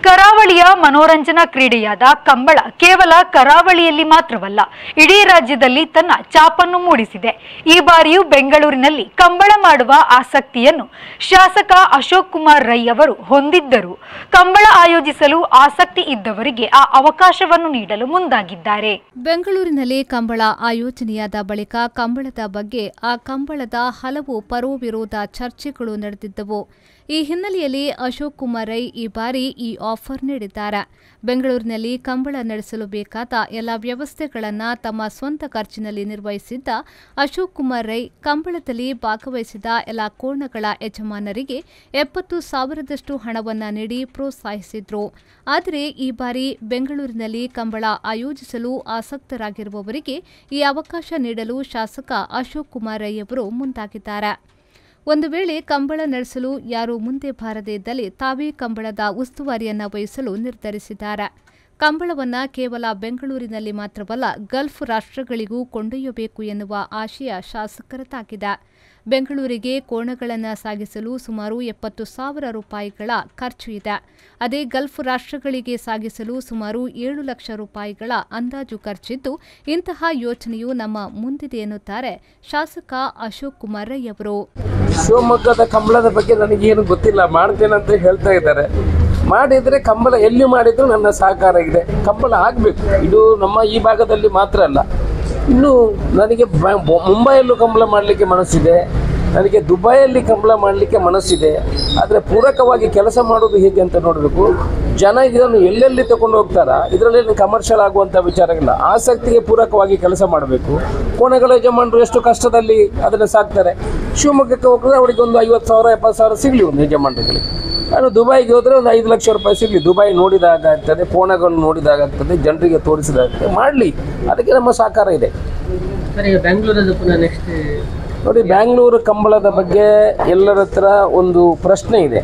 ಕರಾವಳಿಯ ಮನೋರಂಜನಾ ಕ್ರೀಡೆಯಾದ ಕಂಬಳ ಕೇವಲ ಕರಾವಳಿಯಲ್ಲಿ ಮಾತ್ರವಲ್ಲ ಇಡೀ ರಾಜ್ಯದಲ್ಲಿ ತನ್ನ ಚಾಪನ್ನು ಮೂಡಿಸಿದೆ ಈ ಬಾರಿಯೂ ಬೆಂಗಳೂರಿನಲ್ಲಿ ಕಂಬಳ ಮಾಡುವ ಆಸಕ್ತಿಯನ್ನು ಶಾಸಕ ಅಶೋಕ್ ಕುಮಾರ್ ರೈ ಅವರು ಹೊಂದಿದ್ದರು ಕಂಬಳ ಆಯೋಜಿಸಲು ಆಸಕ್ತಿ ಇದ್ದವರಿಗೆ ಆ ಅವಕಾಶವನ್ನು ನೀಡಲು ಮುಂದಾಗಿದ್ದಾರೆ ಬೆಂಗಳೂರಿನಲ್ಲಿ ಕಂಬಳ ಆಯೋಜನೆಯಾದ ಬಳಿಕ ಕಂಬಳದ ಬಗ್ಗೆ ಆ ಕಂಬಳದ ಹಲವು ಪರೋ ವಿರೋಧ ಚರ್ಚೆಗಳು ನಡೆದಿದ್ದವು ಈ ಹಿನ್ನೆಲೆಯಲ್ಲಿ ಅಶೋಕ್ ಕುಮಾರ್ ರೈ ಈ ಬಾರಿ ಈ ಆಫರ್ ನೀಡಿದ್ದಾರೆ ಬೆಂಗಳೂರಿನಲ್ಲಿ ಕಂಬಳ ನಡೆಸಲು ಬೇಕಾದ ಎಲ್ಲ ವ್ಯವಸ್ಥೆಗಳನ್ನು ತಮ್ಮ ಸ್ವಂತ ಖರ್ಚಿನಲ್ಲಿ ನಿರ್ವಹಿಸಿದ್ದ ಅಶೋಕ್ ಕುಮಾರ್ ರೈ ಕಂಬಳದಲ್ಲಿ ಭಾಗವಹಿಸಿದ ಎಲ್ಲ ಕೋಣಗಳ ಯಜಮಾನರಿಗೆ ಎಪ್ಪತ್ತು ಸಾವಿರದಷ್ಟು ಹಣವನ್ನು ನೀಡಿ ಪ್ರೋತ್ಸಾಹಿಸಿದ್ರು ಆದರೆ ಈ ಬಾರಿ ಬೆಂಗಳೂರಿನಲ್ಲಿ ಕಂಬಳ ಆಯೋಜಿಸಲು ಆಸಕ್ತರಾಗಿರುವವರಿಗೆ ಈ ಅವಕಾಶ ನೀಡಲು ಶಾಸಕ ಅಶೋಕ್ ಕುಮಾರ್ ರೈ ಅವರು ಮುಂದಾಗಿದ್ದಾರೆ ಒಂದು ವೇಳೆ ಕಂಬಳ ನಡೆಸಲು ಯಾರೂ ಮುಂದೆ ಬಾರದೇ ಇದ್ದಲ್ಲಿ ತಾವೇ ಕಂಬಳದ ಉಸ್ತುವಾರಿಯನ್ನ ವಹಿಸಲು ನಿರ್ಧರಿಸಿದ್ದಾರೆ ಕಂಬಳವನ್ನ ಕೇವಲ ಬೆಂಗಳೂರಿನಲ್ಲಿ ಮಾತ್ರವಲ್ಲ ಗಲ್ಫ್ ರಾಷ್ಟ್ರಗಳಿಗೂ ಕೊಂಡೊಯ್ಯಬೇಕು ಎನ್ನುವ ಆಶಯ ಶಾಸಕರದಾಗಿದೆ ಬೆಂಗಳೂರಿಗೆ ಕೋಣಗಳನ್ನು ಸಾಗಿಸಲು ಸುಮಾರು ಎಪ್ಪತ್ತು ಸಾವಿರ ರೂಪಾಯಿಗಳ ಖರ್ಚು ಇದೆ ಅದೇ ಗಲ್ಫ್ ರಾಷ್ಟ್ರಗಳಿಗೆ ಸಾಗಿಸಲು ಸುಮಾರು ಏಳು ಲಕ್ಷ ರೂಪಾಯಿಗಳ ಅಂದಾಜು ಖರ್ಚಿದ್ದು ಇಂತಹ ಯೋಚನೆಯು ನಮ್ಮ ಮುಂದಿದೆ ಎನ್ನುತ್ತಾರೆ ಶಾಸಕ ಅಶೋಕ್ ಕುಮಾರ್ ರೈ ಅವರು ಶಿವಮೊಗ್ಗದ ಕಂಬಳದ ಬಗ್ಗೆ ನನಗೇನು ಗೊತ್ತಿಲ್ಲ ಮಾಡ್ತೇನೆ ಅಂತ ಹೇಳ್ತಾ ಇದ್ದಾರೆ ಮಾಡಿದ್ರೆ ಕಂಬಳ ಎಲ್ಲಿ ಮಾಡಿದ್ರು ನನ್ನ ಸಹಕಾರ ಇದೆ ಕಂಬಳ ಆಗಬೇಕು ಇದು ನಮ್ಮ ಈ ಭಾಗದಲ್ಲಿ ಮಾತ್ರ ಅಲ್ಲ ಇನ್ನು ನನಗೆ ಬ- ಬೊ- ಮುಂಬೈಯಲ್ಲೂ ಕಂಬಳ ಮಾಡಲಿಕ್ಕೆ ಮನಸ್ಸಿದೆ ನನಗೆ ದುಬೈಯಲ್ಲಿ ಕಂಬಳ ಮಾಡಲಿಕ್ಕೆ ಮನಸ್ಸಿದೆ ಆದರೆ ಪೂರಕವಾಗಿ ಕೆಲಸ ಮಾಡೋದು ಹೇಗೆ ಅಂತ ನೋಡಬೇಕು ಜನ ಇದನ್ನು ಎಲ್ಲೆಲ್ಲಿ ತಗೊಂಡು ಹೋಗ್ತಾರಾ ಇದರಲ್ಲಿ ಕಮರ್ಷಿಯಲ್ ಆಗುವಂಥ ವಿಚಾರಗಳಿಲ್ಲ ಆಸಕ್ತಿಗೆ ಪೂರಕವಾಗಿ ಕೆಲಸ ಮಾಡಬೇಕು ಕೋಣೆಗಳ ಯಜಮಾನರು ಎಷ್ಟು ಕಷ್ಟದಲ್ಲಿ ಅದನ್ನು ಸಾಕ್ತಾರೆ ಶಿವಮೊಗ್ಗಕ್ಕೆ ಹೋಗಿದ್ರೆ ಅವರಿಗೆ ಒಂದು ಐವತ್ತು ಸಾವಿರ ಎಪ್ಪತ್ತು ಸಾವಿರ ಸಿಗಲಿ ಒಂದು ಯಜಮಾನರುಗಳಿಗೆ ನಾನು ದುಬೈಗೆ ಹೋದರೆ ಒಂದು ಐದು ಲಕ್ಷ ರೂಪಾಯಿ ಸಿಗಲಿ ದುಬೈ ನೋಡಿದಾಗ ಆಗ್ತದೆ ಕೋಣಗಳು ನೋಡಿದಾಗ ಆಗ್ತದೆ ಜನರಿಗೆ ತೋರಿಸಿದಾಗ್ತದೆ ಮಾಡಲಿ ಅದಕ್ಕೆ ನಮ್ಮ ಸಹಕಾರ ಇದೆ ಸರ್ ಈಗ ಬೆಂಗಳೂರಲ್ಲಿ ಪುನಃ ನೆಕ್ಸ್ಟ್ ನೋಡಿ ಬ್ಯಾಂಗ್ಳೂರು ಕಂಬಳದ ಬಗ್ಗೆ ಎಲ್ಲರ ಹತ್ರ ಒಂದು ಪ್ರಶ್ನೆ ಇದೆ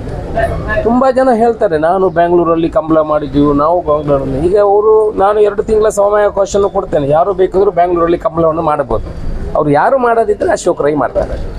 ತುಂಬ ಜನ ಹೇಳ್ತಾರೆ ನಾನು ಬ್ಯಾಂಗ್ಳೂರಲ್ಲಿ ಕಂಬಳ ಮಾಡಿದ್ದೀವಿ ನಾವು ಬ್ಯಾಂಗ್ಳೂರಲ್ಲಿ ಈಗ ಅವರು ನಾನು ಎರಡು ತಿಂಗಳ ಸಮಯಾವಕಾಶವನ್ನು ಕೊಡ್ತೇನೆ ಯಾರು ಬೇಕಾದರೂ ಬ್ಯಾಂಗ್ಳೂರಲ್ಲಿ ಕಂಬಳವನ್ನು ಮಾಡಬಹುದು ಅವ್ರು ಯಾರು ಮಾಡೋದಿದ್ರೆ ಅಶೋಕ್ ರೈ ಮಾಡ್ತಾರೆ